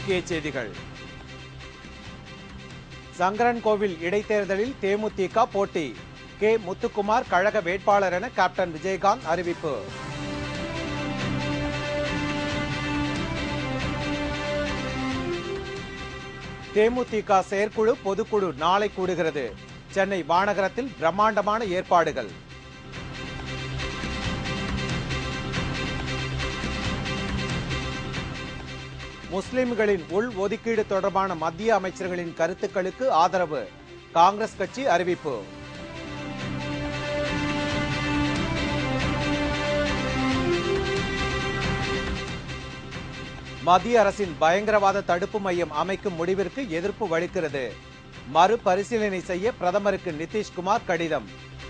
முக்கிய செய்திகள் சங்கரன்கோவில் இடைத்தேர்தலில் தேமுதிக போட்டி கே முத்துக்குமார் கழக வேட்பாளர் என கேப்டன் விஜயகாந்த் அறிவிப்பு தேமுதிக செயற்குழு பொதுக்குழு நாளை கூடுகிறது சென்னை வானகரத்தில் பிரம்மாண்டமான ஏற்பாடுகள் முஸ்லிம்களின் உள் ஒதுக்கீடு தொடர்பான மத்திய அமைச்சர்களின் கருத்துக்களுக்கு ஆதரவு காங்கிரஸ் கட்சி அறிவிப்பு மத்திய அரசின் பயங்கரவாத தடுப்பு மையம் அமைக்கும் முடிவிற்கு எதிர்ப்பு வலிக்கிறது மறுபரிசீலனை செய்ய பிரதமருக்கு நிதிஷ்குமார் கடிதம்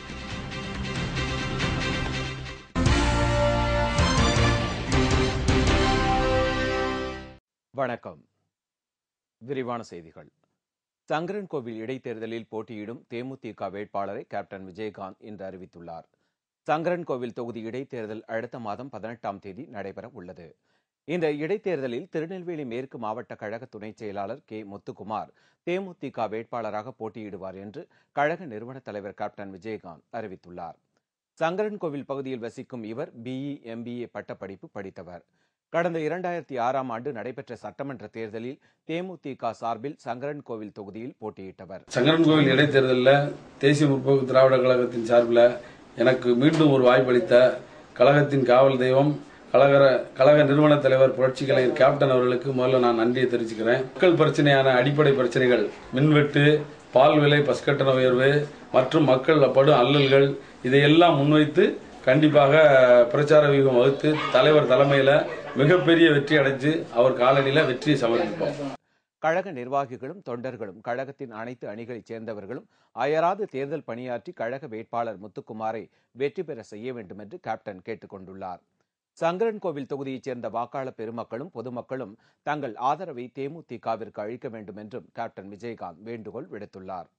வணக்கம் விரிவான செய்திகள் சங்கரன்கோவில் இடைத்தேர்தலில் போட்டியிடும் தேமுதிக வேட்பாளரை கேப்டன் விஜயகாந்த் இன்று அறிவித்துள்ளார் சங்கரன்கோவில் தொகுதி இடைத்தேர்தல் அடுத்த மாதம் பதினெட்டாம் தேதி நடைபெற உள்ளது இந்த இடைத்தேர்தலில் திருநெல்வேலி மேற்கு மாவட்ட கழக துணைச் செயலாளர் கே முத்துக்குமார் தேமுதிக வேட்பாளராக போட்டியிடுவார் என்று கழக நிறுவன தலைவர் கேப்டன் விஜயகாந்த் அறிவித்துள்ளார் சங்கரன்கோவில் பகுதியில் வசிக்கும் இவர் பிஇ எம்பிஏ பட்டப்படிப்பு படித்தவர் கடந்த இரண்டாயிரத்தி ஆறாம் ஆண்டு நடைபெற்ற சட்டமன்ற தேர்தலில் தேமுதிக சார்பில் சங்கரன்கோவில் தொகுதியில் போட்டியிட்டவர் சங்கரன்கோவில் இடைத்தேர்தலில் தேசிய முற்போக்கு திராவிட கழகத்தின் சார்பில் எனக்கு மீண்டும் ஒரு வாய்ப்பளித்த கழகத்தின் காவல் தெய்வம் கழக கழக நிறுவன தலைவர் புரட்சி கலைஞர் கேப்டன் அவர்களுக்கு முதல்ல நான் நன்றியை தெரிவிச்சுக்கிறேன் மக்கள் பிரச்சனையான அடிப்படை பிரச்சனைகள் மின்வெட்டு பால் விலை பஸ் கட்டண உயர்வு மற்றும் மக்கள் படும் அல்லல்கள் இதையெல்லாம் முன்வைத்து கண்டிப்பாக பிரச்சார வியூகம் வகுத்து தலைவர் தலைமையில மிகப்பெரிய வெற்றி அடைஞ்சு அவர் காலனியில வெற்றியை சமர்ப்பிப்போம் கழக நிர்வாகிகளும் தொண்டர்களும் கழகத்தின் அனைத்து அணிகளைச் சேர்ந்தவர்களும் அயராது தேர்தல் பணியாற்றி கழக வேட்பாளர் முத்துக்குமாரை வெற்றி பெற செய்ய வேண்டும் என்று கேப்டன் கேட்டுக் கொண்டுள்ளார் சங்கரன்கோவில் தொகுதியைச் சேர்ந்த வாக்காளர் பெருமக்களும் பொதுமக்களும் தங்கள் ஆதரவை தேமுதிகவிற்கு அளிக்க வேண்டும் என்றும் கேப்டன் விஜயகாந்த் வேண்டுகோள் விடுத்துள்ளார்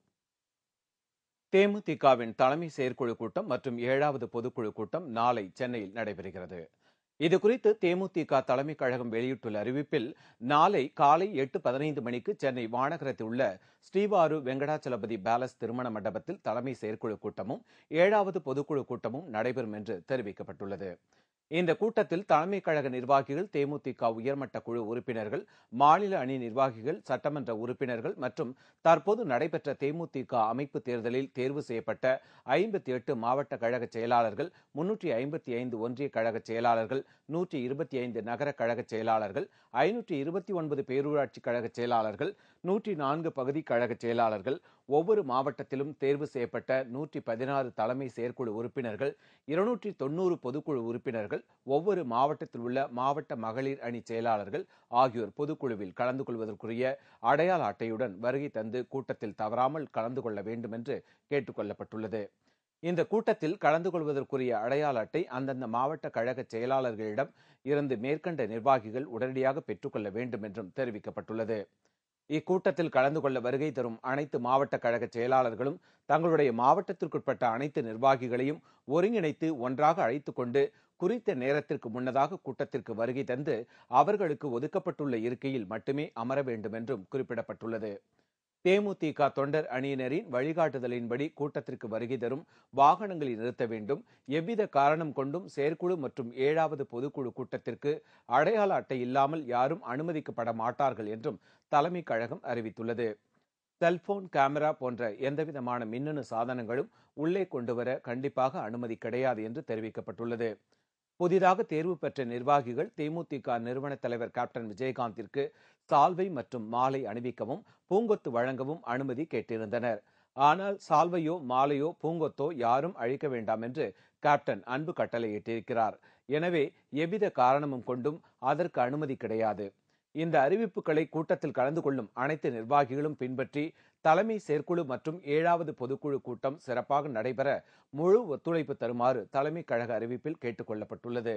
தேமுதிகவின் தலைமை செயற்குழு கூட்டம் மற்றும் ஏழாவது பொதுக்குழு கூட்டம் நாளை சென்னையில் நடைபெறுகிறது இதுகுறித்து தேமுதிக தலைமை கழகம் வெளியிட்டுள்ள அறிவிப்பில் நாளை காலை எட்டு பதினைந்து மணிக்கு சென்னை வானகரத்தில் உள்ள ஸ்ரீவாரு வெங்கடாச்சலபதி பேலஸ் திருமண மண்டபத்தில் தலைமை செயற்குழு கூட்டமும் ஏழாவது பொதுக்குழு கூட்டமும் நடைபெறும் என்று தெரிவிக்கப்பட்டுள்ளது இந்த கூட்டத்தில் தலைமை கழக நிர்வாகிகள் தேமுதிக உயர்மட்ட குழு உறுப்பினர்கள் மாநில அணி நிர்வாகிகள் சட்டமன்ற உறுப்பினர்கள் மற்றும் தற்போது நடைபெற்ற தேமுதிக அமைப்பு தேர்தலில் தேர்வு செய்யப்பட்ட ஐம்பத்தி எட்டு மாவட்ட கழக செயலாளர்கள் முன்னூற்றி ஐம்பத்தி ஐந்து ஒன்றிய கழக செயலாளர்கள் நூற்றி இருபத்தி ஐந்து நகர கழக செயலாளர்கள் ஐநூற்றி இருபத்தி ஒன்பது பேரூராட்சி கழக செயலாளர்கள் நூற்றி நான்கு பகுதி கழக செயலாளர்கள் ஒவ்வொரு மாவட்டத்திலும் தேர்வு செய்யப்பட்ட நூற்றி பதினாறு தலைமை செயற்குழு உறுப்பினர்கள் இருநூற்றி தொன்னூறு பொதுக்குழு உறுப்பினர்கள் ஒவ்வொரு மாவட்டத்தில் உள்ள மாவட்ட மகளிர் அணி செயலாளர்கள் ஆகியோர் பொதுக்குழுவில் கலந்து கொள்வதற்குரிய அடையாள அட்டையுடன் வருகை தந்து கூட்டத்தில் தவறாமல் கலந்து கொள்ள வேண்டும் என்று கேட்டுக் கொள்ளப்பட்டுள்ளது இந்த கூட்டத்தில் கலந்து கொள்வதற்குரிய அடையாள அட்டை அந்தந்த மாவட்ட கழக செயலாளர்களிடம் இருந்து மேற்கண்ட நிர்வாகிகள் உடனடியாக பெற்றுக்கொள்ள வேண்டும் என்றும் தெரிவிக்கப்பட்டுள்ளது இக்கூட்டத்தில் கலந்து கொள்ள வருகை தரும் அனைத்து மாவட்ட கழக செயலாளர்களும் தங்களுடைய மாவட்டத்திற்குட்பட்ட அனைத்து நிர்வாகிகளையும் ஒருங்கிணைத்து ஒன்றாக அழைத்துக் கொண்டு குறித்த நேரத்திற்கு முன்னதாக கூட்டத்திற்கு வருகை தந்து அவர்களுக்கு ஒதுக்கப்பட்டுள்ள இருக்கையில் மட்டுமே அமர வேண்டும் என்றும் குறிப்பிடப்பட்டுள்ளது தேமுதிக தொண்டர் அணியினரின் வழிகாட்டுதலின்படி கூட்டத்திற்கு வருகை தரும் வாகனங்களை நிறுத்த வேண்டும் எவ்வித காரணம் கொண்டும் செயற்குழு மற்றும் ஏழாவது பொதுக்குழு கூட்டத்திற்கு அடையாள அட்டை இல்லாமல் யாரும் அனுமதிக்கப்பட மாட்டார்கள் என்றும் தலைமை கழகம் அறிவித்துள்ளது செல்போன் கேமரா போன்ற எந்தவிதமான மின்னணு சாதனங்களும் உள்ளே கொண்டுவர கண்டிப்பாக அனுமதி கிடையாது என்று தெரிவிக்கப்பட்டுள்ளது புதிதாக தேர்வு பெற்ற நிர்வாகிகள் தேமுதிக நிறுவன தலைவர் கேப்டன் விஜயகாந்திற்கு சால்வை மற்றும் மாலை அணிவிக்கவும் பூங்கொத்து வழங்கவும் அனுமதி கேட்டிருந்தனர் ஆனால் சால்வையோ மாலையோ பூங்கொத்தோ யாரும் அழிக்க வேண்டாம் என்று கேப்டன் அன்பு கட்டளையிட்டிருக்கிறார் எனவே எவ்வித காரணமும் கொண்டும் அதற்கு அனுமதி கிடையாது இந்த அறிவிப்புகளை கூட்டத்தில் கலந்து கொள்ளும் அனைத்து நிர்வாகிகளும் பின்பற்றி தலைமை செயற்குழு மற்றும் ஏழாவது பொதுக்குழு கூட்டம் சிறப்பாக நடைபெற முழு ஒத்துழைப்பு தருமாறு தலைமை கழக அறிவிப்பில் கேட்டுக் கொள்ளப்பட்டுள்ளது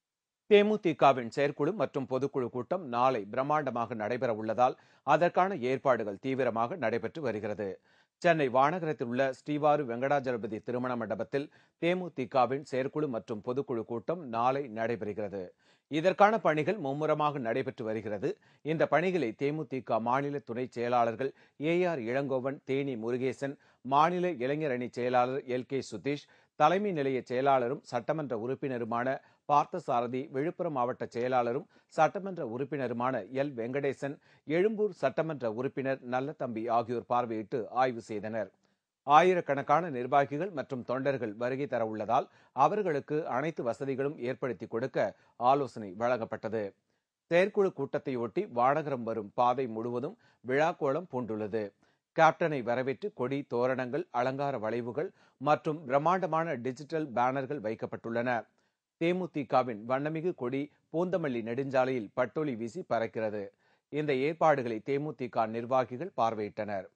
தேமுதிகவின் செயற்குழு மற்றும் பொதுக்குழு கூட்டம் நாளை பிரம்மாண்டமாக நடைபெற உள்ளதால் அதற்கான ஏற்பாடுகள் தீவிரமாக நடைபெற்று வருகிறது சென்னை வானகரத்தில் உள்ள ஸ்ரீவாரு வெங்கடாஜலபதி திருமண மண்டபத்தில் தேமுதிகவின் செயற்குழு மற்றும் பொதுக்குழு கூட்டம் நாளை நடைபெறுகிறது இதற்கான பணிகள் மும்முரமாக நடைபெற்று வருகிறது இந்த பணிகளை தேமுதிக மாநில துணை செயலாளர்கள் ஏ ஆர் இளங்கோவன் தேனி முருகேசன் மாநில இளைஞர் அணி செயலாளர் எல் கே சுதீஷ் தலைமை நிலைய செயலாளரும் சட்டமன்ற உறுப்பினருமான பார்த்தசாரதி விழுப்புரம் மாவட்ட செயலாளரும் சட்டமன்ற உறுப்பினருமான எல் வெங்கடேசன் எழும்பூர் சட்டமன்ற உறுப்பினர் நல்லதம்பி ஆகியோர் பார்வையிட்டு ஆய்வு செய்தனர் ஆயிரக்கணக்கான நிர்வாகிகள் மற்றும் தொண்டர்கள் வருகை தர உள்ளதால் அவர்களுக்கு அனைத்து வசதிகளும் ஏற்படுத்தி கொடுக்க ஆலோசனை வழங்கப்பட்டது செயற்குழு கூட்டத்தையொட்டி வானகரம் வரும் பாதை முழுவதும் விழாக்கோலம் பூண்டுள்ளது கேப்டனை வரவேற்று கொடி தோரணங்கள் அலங்கார வளைவுகள் மற்றும் பிரம்மாண்டமான டிஜிட்டல் பேனர்கள் வைக்கப்பட்டுள்ளன தேமுதிகவின் வண்ணமிகு கொடி பூந்தமல்லி நெடுஞ்சாலையில் பட்டொலி வீசி பறக்கிறது இந்த ஏற்பாடுகளை தேமுதிக நிர்வாகிகள் பார்வையிட்டனர்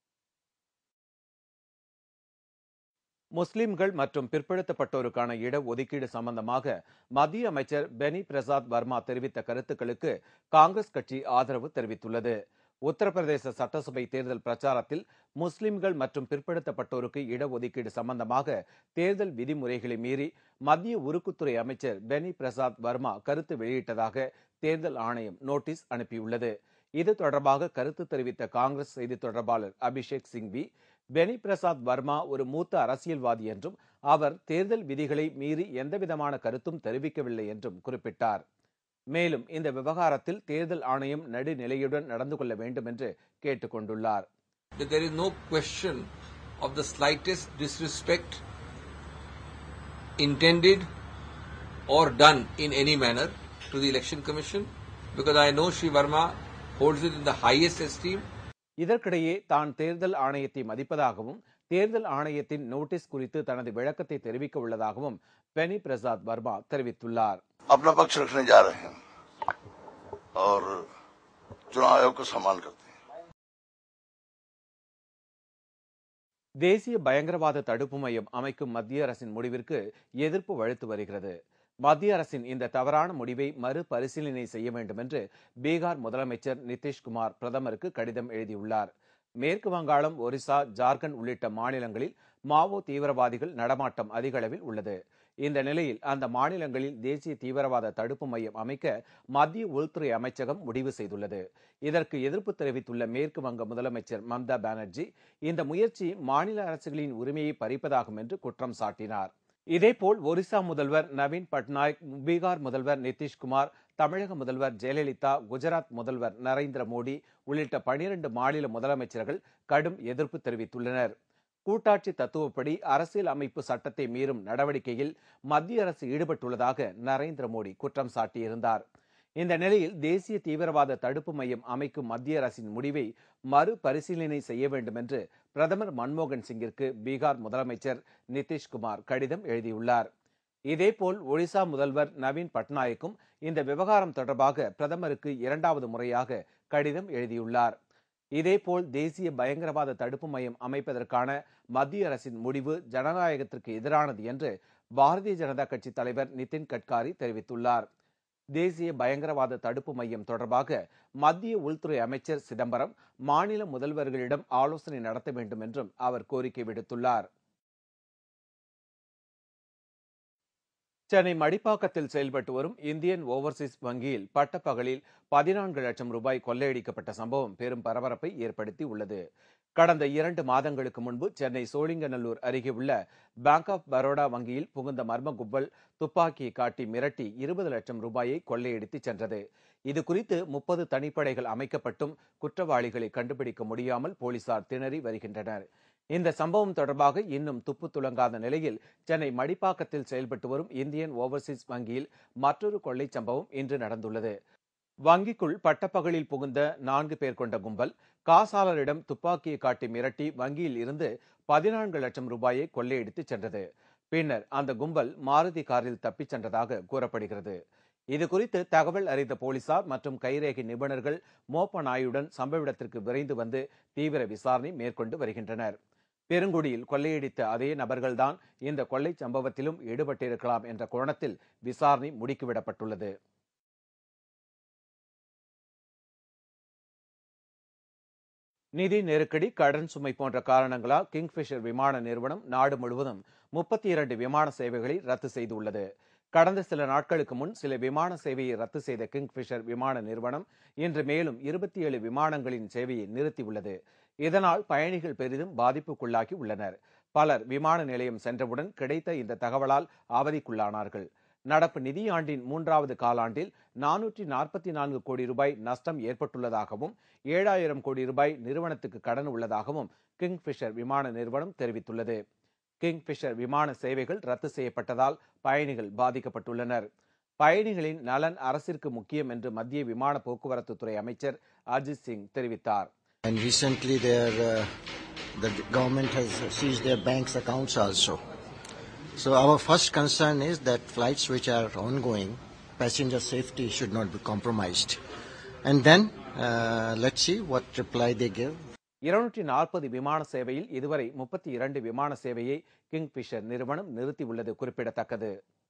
முஸ்லிம்கள் மற்றும் பிற்படுத்தப்பட்டோருக்கான இட ஒதுக்கீடு சம்பந்தமாக மத்திய அமைச்சர் பெனி பிரசாத் வர்மா தெரிவித்த கருத்துக்களுக்கு காங்கிரஸ் கட்சி ஆதரவு தெரிவித்துள்ளது உத்தரப்பிரதேச சட்டசபை தேர்தல் பிரச்சாரத்தில் முஸ்லிம்கள் மற்றும் பிற்படுத்தப்பட்டோருக்கு இடஒதுக்கீடு சம்பந்தமாக தேர்தல் விதிமுறைகளை மீறி மத்திய உருக்குத்துறை அமைச்சர் பெனி பிரசாத் வர்மா கருத்து வெளியிட்டதாக தேர்தல் ஆணையம் நோட்டீஸ் அனுப்பியுள்ளது இது தொடர்பாக கருத்து தெரிவித்த காங்கிரஸ் செய்தி தொடர்பாளர் அபிஷேக் சிங்வி பெனி பிரசாத் வர்மா ஒரு மூத்த அரசியல்வாதி என்றும் அவர் தேர்தல் விதிகளை மீறி எந்தவிதமான கருத்தும் தெரிவிக்கவில்லை என்றும் குறிப்பிட்டார் மேலும் இந்த விவகாரத்தில் தேர்தல் ஆணையம் நடுநிலையுடன் நடந்து கொள்ள வேண்டும் என்று கேட்டுக் கொண்டுள்ளார் that there is no question of the slightest disrespect intended or done in any manner to the election commission because I know Sri Verma holds it in the highest esteem இதற்கிடையே தான் தேர்தல் ஆணையத்தை மதிப்பதாகவும் தேர்தல் ஆணையத்தின் நோட்டீஸ் குறித்து தனது விளக்கத்தை தெரிவிக்க உள்ளதாகவும் பெனி பிரசாத் வர்மா தெரிவித்துள்ளார் अपना पक्ष रखने जा रहे हैं और चुनाव आयोग को सम्मान करते हैं தேசிய பயங்கரவாத தடுப்பு மையம் அமைக்கும் மத்திய அரசின் முடிவிற்கு எதிர்ப்பு வலுத்து வருகிறது மத்திய அரசின் இந்த தவறான முடிவை மறுபரிசீலனை செய்ய வேண்டும் என்று பீகார் முதலமைச்சர் நிதிஷ்குமார் பிரதமருக்கு கடிதம் எழுதியுள்ளார் மேற்கு வங்காளம் ஒரிசா ஜார்க்கண்ட் உள்ளிட்ட மாநிலங்களில் மாவோ தீவிரவாதிகள் நடமாட்டம் அதிக அளவில் உள்ளது இந்த நிலையில் அந்த மாநிலங்களில் தேசிய தீவிரவாத தடுப்பு மையம் அமைக்க மத்திய உள்துறை அமைச்சகம் முடிவு செய்துள்ளது இதற்கு எதிர்ப்பு தெரிவித்துள்ள மேற்கு வங்க முதலமைச்சர் மம்தா பானர்ஜி இந்த முயற்சி மாநில அரசுகளின் உரிமையை பறிப்பதாகும் என்று குற்றம் சாட்டினார் இதேபோல் ஒரிசா முதல்வர் நவீன் பட்நாயக் பீகார் முதல்வர் நிதிஷ்குமார் தமிழக முதல்வர் ஜெயலலிதா குஜராத் முதல்வர் நரேந்திர மோடி உள்ளிட்ட பனிரண்டு மாநில முதலமைச்சர்கள் கடும் எதிர்ப்பு தெரிவித்துள்ளனர் கூட்டாட்சி தத்துவப்படி அரசியல் அமைப்பு சட்டத்தை மீறும் நடவடிக்கையில் மத்திய அரசு ஈடுபட்டுள்ளதாக நரேந்திர மோடி குற்றம் சாட்டியிருந்தார் இந்த நிலையில் தேசிய தீவிரவாத தடுப்பு மையம் அமைக்கும் மத்திய அரசின் முடிவை மறுபரிசீலனை செய்ய வேண்டும் என்று பிரதமர் மன்மோகன் சிங்கிற்கு பீகார் முதலமைச்சர் நிதிஷ்குமார் கடிதம் எழுதியுள்ளார் இதேபோல் ஒடிசா முதல்வர் நவீன் பட்நாயக்கும் இந்த விவகாரம் தொடர்பாக பிரதமருக்கு இரண்டாவது முறையாக கடிதம் எழுதியுள்ளார் இதேபோல் தேசிய பயங்கரவாத தடுப்பு மையம் அமைப்பதற்கான மத்திய அரசின் முடிவு ஜனநாயகத்திற்கு எதிரானது என்று பாரதிய ஜனதா கட்சி தலைவர் நிதின் கட்காரி தெரிவித்துள்ளார் தேசிய பயங்கரவாத தடுப்பு மையம் தொடர்பாக மத்திய உள்துறை அமைச்சர் சிதம்பரம் மாநில முதல்வர்களிடம் ஆலோசனை நடத்த வேண்டும் என்றும் அவர் கோரிக்கை விடுத்துள்ளார் சென்னை மடிப்பாக்கத்தில் செயல்பட்டு வரும் இந்தியன் ஓவர்சீஸ் வங்கியில் பட்டப்பகலில் பதினான்கு லட்சம் ரூபாய் கொள்ளையடிக்கப்பட்ட சம்பவம் பெரும் பரபரப்பை ஏற்படுத்தி உள்ளது கடந்த இரண்டு மாதங்களுக்கு முன்பு சென்னை சோழிங்கநல்லூர் அருகே உள்ள பேங்க் ஆஃப் பரோடா வங்கியில் புகுந்த மர்ம கும்பல் துப்பாக்கியை காட்டி மிரட்டி இருபது லட்சம் ரூபாயை கொள்ளையடித்து சென்றது இது குறித்து முப்பது தனிப்படைகள் அமைக்கப்பட்டும் குற்றவாளிகளை கண்டுபிடிக்க முடியாமல் போலீசார் திணறி வருகின்றனர் இந்த சம்பவம் தொடர்பாக இன்னும் துப்பு துளங்காத நிலையில் சென்னை மடிப்பாக்கத்தில் செயல்பட்டு வரும் இந்தியன் ஓவர்சீஸ் வங்கியில் மற்றொரு கொள்ளை சம்பவம் இன்று நடந்துள்ளது வங்கிக்குள் பட்டப்பகலில் புகுந்த நான்கு பேர் கொண்ட கும்பல் காசாளரிடம் துப்பாக்கியை காட்டி மிரட்டி வங்கியில் இருந்து பதினான்கு லட்சம் ரூபாயை கொள்ளையடித்து சென்றது பின்னர் அந்த கும்பல் மாருதி காரில் தப்பிச் சென்றதாக கூறப்படுகிறது இது குறித்து தகவல் அறிந்த போலீசார் மற்றும் கைரேகை நிபுணர்கள் மோப்ப நாயுடன் சம்பவ இடத்திற்கு விரைந்து வந்து தீவிர விசாரணை மேற்கொண்டு வருகின்றனர் பெருங்குடியில் கொள்ளையடித்த அதே நபர்கள்தான் இந்த கொள்ளை சம்பவத்திலும் ஈடுபட்டிருக்கலாம் என்ற கோணத்தில் விசாரணை முடுக்கிவிடப்பட்டுள்ளது நிதி நெருக்கடி கடன் சுமை போன்ற காரணங்களால் கிங்ஃபிஷர் விமான நிறுவனம் நாடு முழுவதும் முப்பத்தி இரண்டு விமான சேவைகளை ரத்து செய்துள்ளது கடந்த சில நாட்களுக்கு முன் சில விமான சேவையை ரத்து செய்த கிங்ஃபிஷர் விமான நிறுவனம் இன்று மேலும் இருபத்தி ஏழு விமானங்களின் சேவையை நிறுத்தியுள்ளது இதனால் பயணிகள் பெரிதும் பாதிப்புக்குள்ளாகி உள்ளனர் பலர் விமான நிலையம் சென்றவுடன் கிடைத்த இந்த தகவலால் அவதிக்குள்ளானார்கள் நடப்பு நிதியாண்டின் மூன்றாவது காலாண்டில் நானூற்றி நாற்பத்தி நான்கு கோடி ரூபாய் நஷ்டம் ஏற்பட்டுள்ளதாகவும் ஏழாயிரம் கோடி ரூபாய் நிறுவனத்துக்கு கடன் உள்ளதாகவும் கிங்ஃபிஷர் விமான நிறுவனம் தெரிவித்துள்ளது கிங்ஃபிஷர் விமான சேவைகள் ரத்து செய்யப்பட்டதால் பயணிகள் பாதிக்கப்பட்டுள்ளனர் பயணிகளின் நலன் அரசிற்கு முக்கியம் என்று மத்திய விமான போக்குவரத்து துறை அமைச்சர் அஜித் சிங் தெரிவித்தார் And recently, their, uh, the government has seized their banks' accounts also. So our first concern is that flights which are ongoing, passenger safety should not be compromised. And then uh, let's see what reply they give. இருநூற்றி நாற்பது விமான சேவையில் இதுவரை முப்பத்தி இரண்டு விமான சேவையை kingfisher நிறுவனம் நிறுத்தியுள்ளது குறிப்பிடத்தக்கது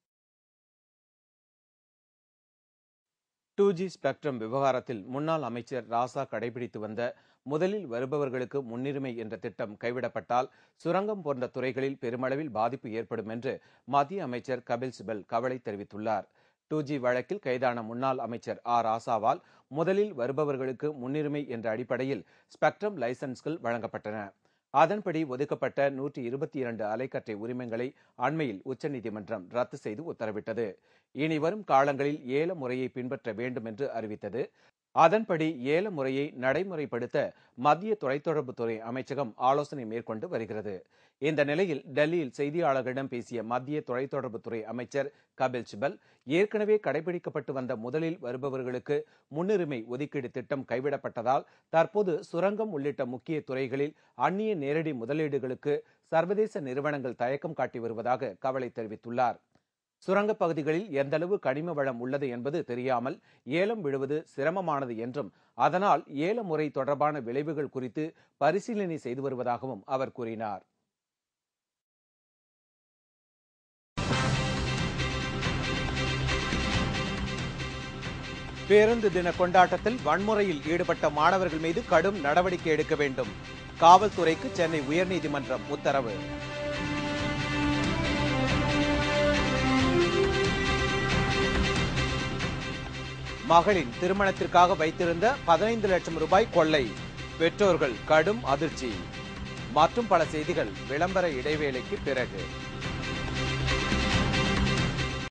டூ ஜி ஸ்பெக்ட்ரம் விவகாரத்தில் முன்னாள் அமைச்சர் ராசா கடைபிடித்து வந்த முதலில் வருபவர்களுக்கு முன்னுரிமை என்ற திட்டம் கைவிடப்பட்டால் சுரங்கம் போன்ற துறைகளில் பெருமளவில் பாதிப்பு ஏற்படும் என்று மத்திய அமைச்சர் கபில் சிபல் கவலை தெரிவித்துள்ளார் டூ ஜி வழக்கில் கைதான முன்னாள் அமைச்சர் ஆ ராசாவால் முதலில் வருபவர்களுக்கு முன்னுரிமை என்ற அடிப்படையில் ஸ்பெக்ட்ரம் லைசன்ஸ்கள் வழங்கப்பட்டன அதன்படி ஒதுக்கப்பட்ட நூற்றி இருபத்தி இரண்டு அலைக்கற்றை உரிமங்களை அண்மையில் உச்சநீதிமன்றம் ரத்து செய்து உத்தரவிட்டது இனி வரும் காலங்களில் ஏல முறையை பின்பற்ற வேண்டும் என்று அறிவித்தது அதன்படி ஏல முறையை நடைமுறைப்படுத்த மத்திய தொலைத்தொடர்புத்துறை அமைச்சகம் ஆலோசனை மேற்கொண்டு வருகிறது இந்த நிலையில் டெல்லியில் செய்தியாளர்களிடம் பேசிய மத்திய தொலைத்தொடர்புத்துறை அமைச்சர் கபில் சிபல் ஏற்கனவே கடைபிடிக்கப்பட்டு வந்த முதலில் வருபவர்களுக்கு முன்னுரிமை ஒதுக்கீடு திட்டம் கைவிடப்பட்டதால் தற்போது சுரங்கம் உள்ளிட்ட முக்கிய துறைகளில் அந்நிய நேரடி முதலீடுகளுக்கு சர்வதேச நிறுவனங்கள் தயக்கம் காட்டி வருவதாக கவலை தெரிவித்துள்ளார் சுரங்கப் பகுதிகளில் எந்தளவு கனிம வளம் உள்ளது என்பது தெரியாமல் ஏலம் விடுவது சிரமமானது என்றும் அதனால் ஏல முறை தொடர்பான விளைவுகள் குறித்து பரிசீலனை செய்து வருவதாகவும் அவர் கூறினார் பேருந்து தின கொண்டாட்டத்தில் வன்முறையில் ஈடுபட்ட மாணவர்கள் மீது கடும் நடவடிக்கை எடுக்க வேண்டும் காவல்துறைக்கு சென்னை உயர்நீதிமன்றம் உத்தரவு மகளின் திருமணத்திற்காக வைத்திருந்த பதினைந்து லட்சம் ரூபாய் கொள்ளை பெற்றோர்கள் கடும் அதிர்ச்சி மற்றும் பல செய்திகள் விளம்பர இடைவேளைக்கு பிறகு